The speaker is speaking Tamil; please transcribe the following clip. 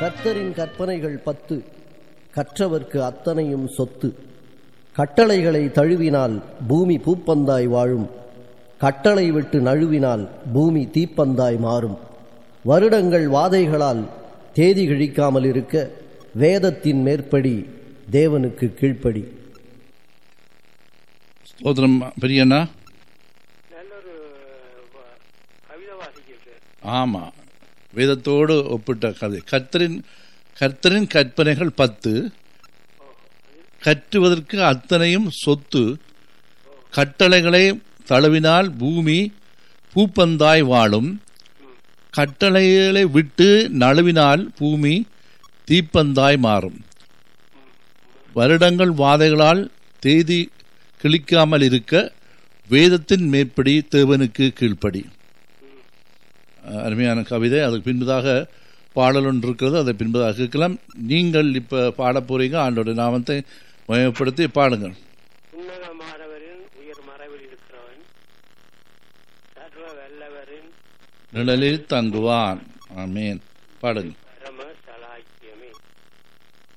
கர்த்தரின் கற்பனைகள் பத்து கற்றவர்க்கு அத்தனையும் சொத்து கட்டளைகளை தழுவினால் பூமி பூப்பந்தாய் வாழும் கட்டளை விட்டு நழுவினால் பூமி தீப்பந்தாய் மாறும் வருடங்கள் வாதைகளால் தேதி கிழிக்காமல் இருக்க வேதத்தின் மேற்படி தேவனுக்கு கீழ்ப்படி ஸ்தோத்திரம் பெரியண்ணா நல்லொரு வ- கவிதை வாசிக்கிறது ஆமா வேதத்தோடு ஒப்பிட்ட கதை கர்த்தரின் கர்த்தரின் கற்பனைகள் பத்து கற்றுவதற்கு அத்தனையும் சொத்து கட்டளைகளை தழுவினால் பூமி பூப்பந்தாய் வாழும் கட்டளைகளை விட்டு நழுவினால் பூமி தீப்பந்தாய் மாறும் வருடங்கள் வாதைகளால் தேதி கிழிக்காமல் இருக்க வேதத்தின் மேற்படி தேவனுக்கு கீழ்ப்படி அஹ் அருமையான கவிதை அதுக்கு பின்பதாக பாடல் ஒன்று இருக்கிறது அதை பின்பதாக கேட்கலாம் நீங்கள் இப்போ பாடப் போறீங்க ஆண்டோட நாமத்தை மயப்படுத்தி பாடுங்கள் உன்னத மாறவரின் உயர் மறைவில் இருக்கிறவன் சர்வ வல்லவரின் நிழலில் தங்குவான் ஆமேன் பாடுங்கள்